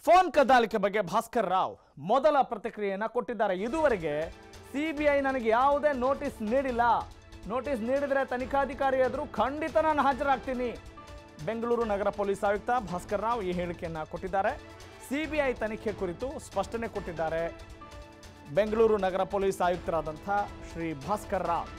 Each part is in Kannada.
ಫೋನ್ ಕದ್ದಾಲಿಕೆ ಬಗ್ಗೆ ಭಾಸ್ಕರ್ ರಾವ್ ಮೊದಲ ಪ್ರತಿಕ್ರಿಯೆಯನ್ನು ಕೊಟ್ಟಿದ್ದಾರೆ ಇದುವರೆಗೆ ಸಿಬಿಐ ನನಗೆ ಯಾವುದೇ ನೋಟಿಸ್ ನೀಡಿಲ್ಲ ನೋಟಿಸ್ ನೀಡಿದರೆ ತನಿಖಾಧಿಕಾರಿ ಎದುರು ಖಂಡಿತ ನಾನು ಹಾಜರಾಗ್ತೀನಿ ಬೆಂಗಳೂರು ನಗರ ಪೊಲೀಸ್ ಆಯುಕ್ತ ಭಾಸ್ಕರ್ ರಾವ್ ಈ ಹೇಳಿಕೆಯನ್ನು ಕೊಟ್ಟಿದ್ದಾರೆ ಸಿಬಿಐ ತನಿಖೆ ಕುರಿತು ಸ್ಪಷ್ಟನೆ ಕೊಟ್ಟಿದ್ದಾರೆ ಬೆಂಗಳೂರು ನಗರ ಪೊಲೀಸ್ ಆಯುಕ್ತರಾದಂಥ ಶ್ರೀ ಭಾಸ್ಕರ್ ರಾವ್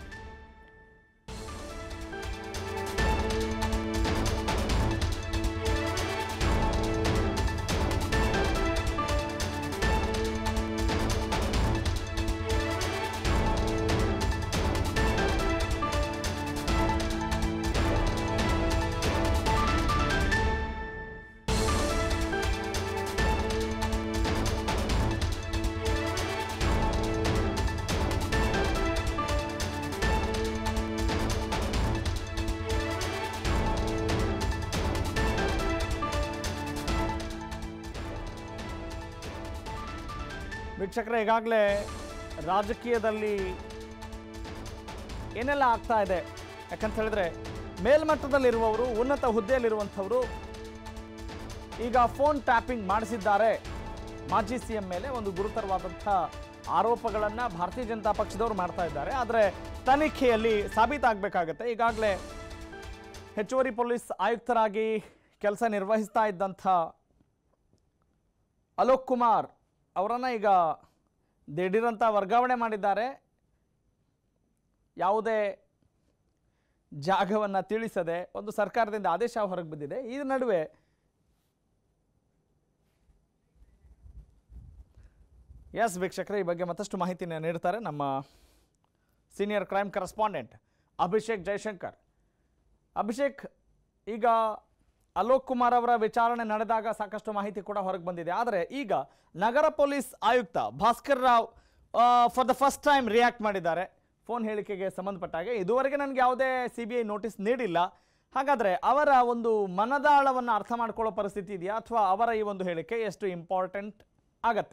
ವೀಕ್ಷಕರೇ ಈಗಾಗಲೇ ರಾಜಕೀಯದಲ್ಲಿ ಏನೆಲ್ಲ ಆಗ್ತಾ ಇದೆ ಯಾಕಂತ ಹೇಳಿದ್ರೆ ಮೇಲ್ಮಟ್ಟದಲ್ಲಿರುವವರು ಉನ್ನತ ಹುದ್ದೆಯಲ್ಲಿರುವಂಥವರು ಈಗ ಫೋನ್ ಟ್ಯಾಪಿಂಗ್ ಮಾಡಿಸಿದ್ದಾರೆ ಮಾಜಿ ಸಿ ಎಂ ಮೇಲೆ ಒಂದು ಗುರುತರವಾದಂಥ ಆರೋಪಗಳನ್ನು ಭಾರತೀಯ ಜನತಾ ಪಕ್ಷದವರು ಮಾಡ್ತಾ ಇದ್ದಾರೆ ಆದರೆ ತನಿಖೆಯಲ್ಲಿ ಸಾಬೀತಾಗಬೇಕಾಗತ್ತೆ ಈಗಾಗಲೇ ಹೆಚ್ಚುವರಿ ಪೊಲೀಸ್ ಆಯುಕ್ತರಾಗಿ ಕೆಲಸ ನಿರ್ವಹಿಸ್ತಾ ಇದ್ದಂಥ ಅಲೋಕ್ ಕುಮಾರ್ ಅವರನ್ನು ಈಗ ದಿಢೀರಂತ ವರ್ಗಾವಣೆ ಮಾಡಿದ್ದಾರೆ ಯಾವುದೇ ಜಾಗವನ್ನು ತಿಳಿಸದೆ ಒಂದು ಸರ್ಕಾರದಿಂದ ಆದೇಶ ಹೊರಗೆ ಬಿದ್ದಿದೆ ಈ ನಡುವೆ ಎಸ್ ವೀಕ್ಷಕರೇ ಈ ಬಗ್ಗೆ ಮತ್ತಷ್ಟು ಮಾಹಿತಿನ ನೀಡ್ತಾರೆ ನಮ್ಮ senior crime correspondent Abhishek Jayashankar Abhishek ಈಗ ಅಲೋಕ್ ಕುಮಾರ್ ಅವರ ವಿಚಾರಣೆ ನಡೆದಾಗ ಸಾಕಷ್ಟು ಮಾಹಿತಿ ಕೂಡ ಹೊರಗೆ ಬಂದಿದೆ ಆದರೆ ಈಗ ನಗರ ಪೊಲೀಸ್ ಆಯುಕ್ತ Bhaskar Rao for the first time react ಮಾಡಿದ್ದಾರೆ ಫೋನ್ ಹೇಳಿಕೆಗೆ ಸಂಬಂಧಪಟ್ಟ ಹಾಗೆ ಇದುವರೆಗೆ ನನಗೆ ಯಾವುದೇ ಸಿ ಬಿ ಐ ನೋಟಿಸ್ ನೀಡಿಲ್ಲ ಹಾಗಾದರೆ ಅವರ ಒಂದು ಮನದಾಳವನ್ನು ಅರ್ಥ ಮಾಡ್ಕೊಳ್ಳೋ ಪರಿಸ್ಥಿತಿ ಇದೆಯಾ ಅಥವಾ ಅವರ ಈ ಒಂದು ಹೇಳಿಕೆ ಎಷ್ಟು ಇಂಪಾರ್ಟೆಂಟ್ ಆಗತ್ತೆ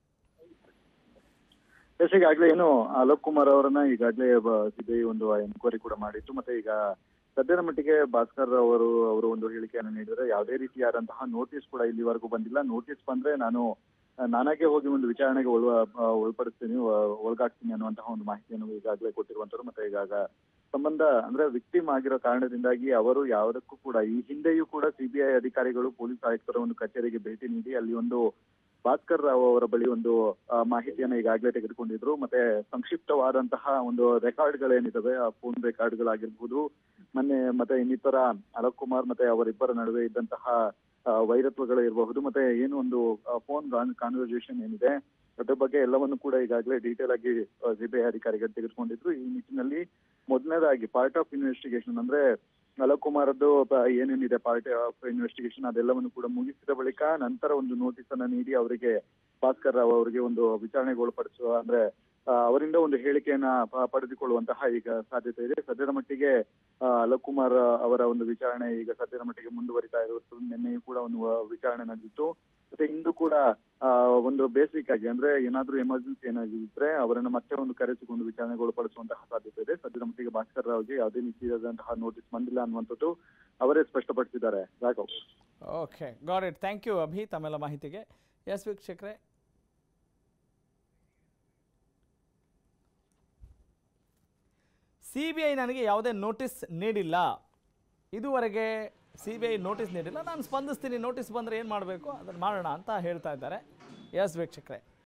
ಎಸ್ ಈಗಾಗಲೇ ಏನು ಅಲೋಕ್ ಕುಮಾರ್ ಅವರನ್ನ ಈಗಾಗಲೇ ಸಿಬಿಐ ಒಂದು ಎನ್ಕ್ವೈರಿ ಕೂಡ ಮಾಡಿತ್ತು ಮತ್ತೆ ಈಗ ಸದ್ಯದ ಮಟ್ಟಿಗೆ ಭಾಸ್ಕರ್ ಅವರು ಅವರು ಒಂದು ಹೇಳಿಕೆಯನ್ನು ನೀಡಿದ್ರೆ ಯಾವುದೇ ರೀತಿಯಾದಂತಹ ನೋಟಿಸ್ ಕೂಡ ಇಲ್ಲಿವರೆಗೂ ಬಂದಿಲ್ಲ ನೋಟಿಸ್ ಬಂದ್ರೆ ನಾನು ಆ, ನಾನಾಗೆ ಹೋಗಿ ಒಂದು ವಿಚಾರಣೆಗೆ ಒಳ ಆ, ಒಳಪಡಿಸ್ತೀನಿ ಒ- ಒಳಗಾಗ್ತೀನಿ ಅನ್ನುವಂತಹ ಒಂದು ಮಾಹಿತಿಯನ್ನು ಈಗಾಗಲೇ ಕೊಟ್ಟಿರುವಂತರು ಮತ್ತೆ ಈಗಾಗ ಸಂಬಂಧ ಅಂದ್ರೆ ವಿಕ್ಟಿಮ್ ಆಗಿರೋ ಕಾರಣದಿಂದಾಗಿ ಅವರು ಯಾವುದಕ್ಕೂ ಕೂಡ ಈ ಹಿಂದೆಯೂ ಕೂಡ ಸಿಬಿಐ ಅಧಿಕಾರಿಗಳು ಪೊಲೀಸ್ ಆಯುಕ್ತರ ಒಂದು ಕಚೇರಿಗೆ ಭೇಟಿ ನೀಡಿ ಅಲ್ಲಿ ಒಂದು ಭಾಸ್ಕರ್ ರಾವ್ ಅವರ ಬಳಿ ಒಂದು ಆ, ಮಾಹಿತಿಯನ್ನ ಈಗಾಗಲೇ ತೆಗೆದುಕೊಂಡಿದ್ರು ಮತ್ತೆ ಸಂಕ್ಷಿಪ್ತವಾದಂತಹ ಒಂದು ರೆಕಾರ್ಡ್ಗಳೇನಿದಾವೆ ಆ ಫೋನ್ ರೆಕಾರ್ಡ್ಗಳಾಗಿರ್ಬೋದು ಮೊನ್ನೆ ಮತ್ತೆ ಇನ್ನಿತರ ಅಲೋಕ್ ಕುಮಾರ್ ಮತ್ತೆ ಅವರಿಬ್ಬರ ನಡುವೆ ಇದ್ದಂತಹ ಆ, ವೈರತ್ವಗಳು ಇರಬಹುದು ಮತ್ತೆ ಏನು ಒಂದು ಫೋನ್ ಕಾನ್ವರ್ಸೇಷನ್ ಏನಿದೆ ಅದ್ರ ಬಗ್ಗೆ ಎಲ್ಲವನ್ನು ಕೂಡ ಈಗಾಗಲೇ ಡೀಟೇಲ್ ಆಗಿ ಸಿಬಿಐ ಅಧಿಕಾರಿಗಳು ತೆಗೆದುಕೊಂಡಿದ್ರು ಈ ನಿಟ್ಟಿನಲ್ಲಿ ಮೊದಲನೇದಾಗಿ ಪಾರ್ಟ್ ಆಫ್ ಇನ್ವೆಸ್ಟಿಗೇಷನ್ ಅಂದ್ರೆ ಅಲೋಕ್ ಕುಮಾರದ್ದು ಪ- ಏನೇನಿದೆ ಪಾರ್ಟ್ ಆಫ್ ಇನ್ವೆಸ್ಟಿಗೇಷನ್ ಅದೆಲ್ಲವನ್ನು ಕೂಡ ಮುಗಿಸಿದ ಬಳಿಕ ನಂತರ ಒಂದು ನೋಟಿಸ್ ಅನ್ನ ನೀಡಿ ಅವರಿಗೆ ಭಾಸ್ಕರ್ ರಾವ್ ಅವರಿಗೆ ಒಂದು ವಿಚಾರಣೆಗೆ ಒಳಪಡಿಸುವ ಅಂದ್ರೆ ಆ, ಅವರಿಂದ ಒಂದು ಹೇಳಿಕೆಯನ್ನ ಪ- ಪಡೆದುಕೊಳ್ಳುವಂತಹ ಈಗ ಸಾಧ್ಯತೆ ಇದೆ ಸದ್ಯದ ಮಟ್ಟಿಗೆ ಆ, ಅಲೋಕ್ ಕುಮಾರ್ ಅವರ ಒಂದು ವಿಚಾರಣೆ ಈಗ ಸದ್ಯದ ಮಟ್ಟಿಗೆ ಮುಂದುವರಿತಾ ಇರುವುದು ನಿನ್ನೆಯೂ ಕೂಡ ಒಂದು ಆ, ವಿಚಾರಣೆ ನಡೆದಿತ್ತು ಮತ್ತೆ ಇಂದು ಕೂಡ ಆ, ಒಂದು ಬೇಸಿಕ್ ಆಗಿ ಅಂದ್ರೆ ಏನಾದ್ರೂ ಎಮರ್ಜೆನ್ಸಿ ಏನಾಗಿದ್ರೆ ಅವರನ್ನ ಮತ್ತೆ ಒಂದು ಕರೆಸಿಕೊಂಡು ವಿಚಾರಣೆಗೆ ಒಳಪಡಿಸುವಂತಹ ಸಾಧ್ಯತೆ ಇದೆ ಸದ್ಯದ ಮಟ್ಟಿಗೆ ಭಾಸ್ಕರ್ ರಾವ್ಗೆ ಯಾವುದೇ ರೀತಿಯಾದಂತಹ ನೋಟಿಸ್ ಬಂದಿಲ್ಲ ಅನ್ನುವಂಥದ್ದು ಅವರೇ ಸ್ಪಷ್ಟಪಡಿಸಿದ್ದಾರೆ Raghav okay got it thank you Abhi ತಮ್ಮೆಲ್ಲ ಮಾಹಿತಿಗೆ ಎಸ್ ವೀಕ್ಷಕರೇ ಸಿ ಬಿ ಐ ನನಗೆ ಯಾವುದೇ ನೋಟಿಸ್ ನೀಡಿಲ್ಲ ಇದುವರೆಗೆ ಸಿ ಬಿ ಐ ನೋಟಿಸ್ ನೀಡಿಲ್ಲ ನಾನು ಸ್ಪಂದಿಸ್ತೀನಿ ನೋಟಿಸ್ ಬಂದರೆ ಏನು ಮಾಡಬೇಕು ಅದನ್ನು ಮಾಡೋಣ ಅಂತ ಹೇಳ್ತಾ ಇದ್ದಾರೆ ಎಸ್ ವೀಕ್ಷಕರೇ